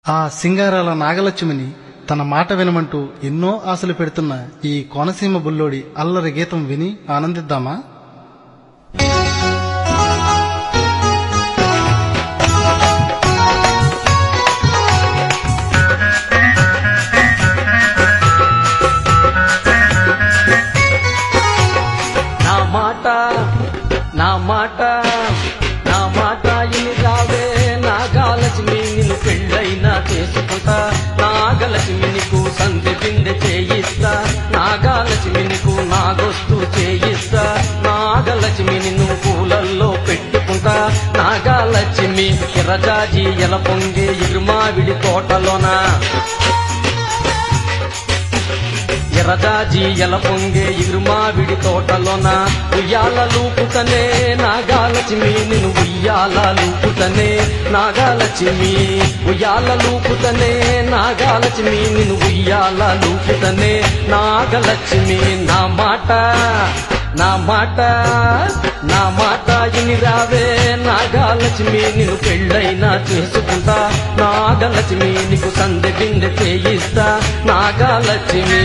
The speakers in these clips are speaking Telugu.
ఆ సింగారాల నాగలక్ష్మిని తన మాట వినమంటూ ఎన్నో ఆశలు పెడుతున్న ఈ కోనసీమ బుల్లోడి అల్లరి గీతం విని ఆనందిద్దామా నా మాట నా మాట నా మాట ఇని రావే నాగాలక్ష్మి నిన్ను పెళ్ళైనా చేసుకుంటా నాగలక్ష్మి నీకు సంధి బిందె చేయిస్తా నాగాలక్ష్మి నీకు నాగొస్తు చేయిస్తా నాగలక్ష్మి నిన్ను పూలల్లో పెట్టుకుంటా నాగాలక్ష్మి ఎర్రజాజి ఎల పొంగే ఇరుమావిడి తోటలోనా ఎర్రజాజి ఎల పొంగే ఇరుమావిడి తోటలోన ఉయ్యాల లూపుతనే నాగాలక్ష్మి నిన్ను ఉయ్యాల లూపుతనే నాగాలక్ష్మి ఉయ్యాల లూపుతనే నాగాలక్ష్మి నిన్ను ఉయ్యాల లూపుతనే నాగలక్ష్మి నా మాట నా మాట నా మాట ఇని రావే నాగాలక్ష్మి నిన్ను పెళ్ళైనా చేసుకుంటా నాగలక్ష్మి నీకు సందె బిందె చేయిస్తా నాగాలక్ష్మి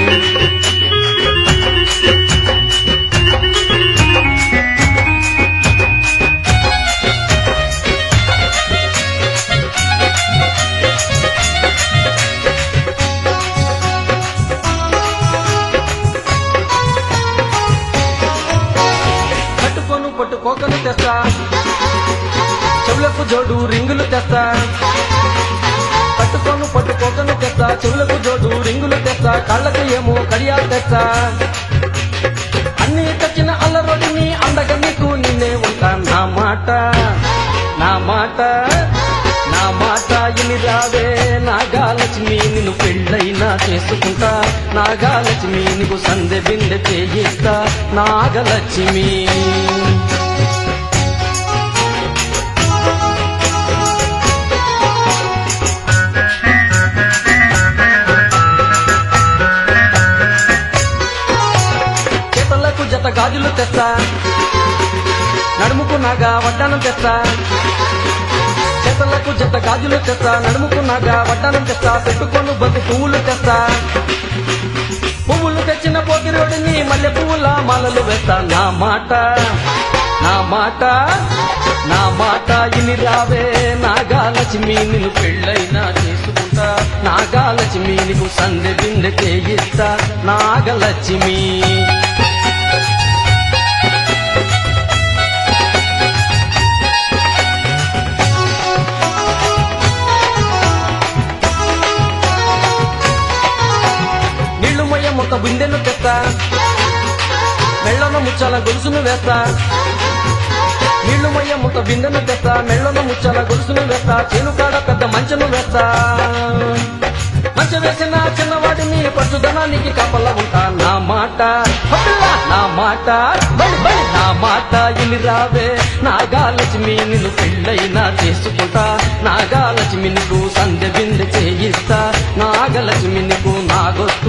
పట్టుకొను పట్టుకోకను తెస్తా చెవులకు జోడు రింగులు తెస్తా పట్టుకొను పట్టుకోకను తెస్తా చెవులకు జోడు రింగులు తెస్తా కాళ్ళకు ఏమో కడియాలు తెస్తా అన్ని తెచ్చిన అల్లరొడిని అందగా నీకు నిన్నే ఉంటా నా మాట నా మాట నా మాట ఇని రావే నాగాలక్ష్మి నిన్ను పెళ్ళైనా చేసుకుంటా నాగాలక్ష్మి నీకు సందె బిందె చేయిస్తా నాగలక్ష్మి చేతలకు జత గాజులు తెస్తా నడుముకు నాగా వడ్డానం తెస్తా చేతలకు జత గాజులు తెస్తా నడుముకు నాగా వడ్డానం తెస్తా పెట్టుకొను బంతి పువ్వులు తెస్తా పువ్వులు తెచ్చిన పోతిరోడిని మల్లె పువ్వుల మాలలు వేస్తా నా మాట నా మాట నా మాట ఇని రావే నాగాలక్ష్మి నిన్ను పెళ్ళైనా చేసుకుంటా నాగాలక్ష్మి నీకు సందె బిందె చేయిస్తా నాగలక్ష్మి నీళ్లు మొయ్య మొక్క బిందెను తెస్తా మెళ్ళను ముచ్చాల గొలుసును వేస్తా నీళ్లు మొయ్య మొక్క బిందెను తెస్తా మెళ్ళను ముచ్చాల గొలుసును వేస్తా చేను కాడ పెద్ద మంచను వేస్తా మంచం వేసిన చిన్నవాడిని పట్టుదనానికి కాపలా ఉంటా నా మాట హపిల్ల, నా మాట బడి బడి నా మాట ఇని రావే నాగాలక్ష్మి నిన్ను పెళ్ళైనా చేసుకుంటా నాగాలక్ష్మి నీకు సంధ్య బిందె చేయిస్తా నాగలక్ష్మి నీకు నాగొస్తు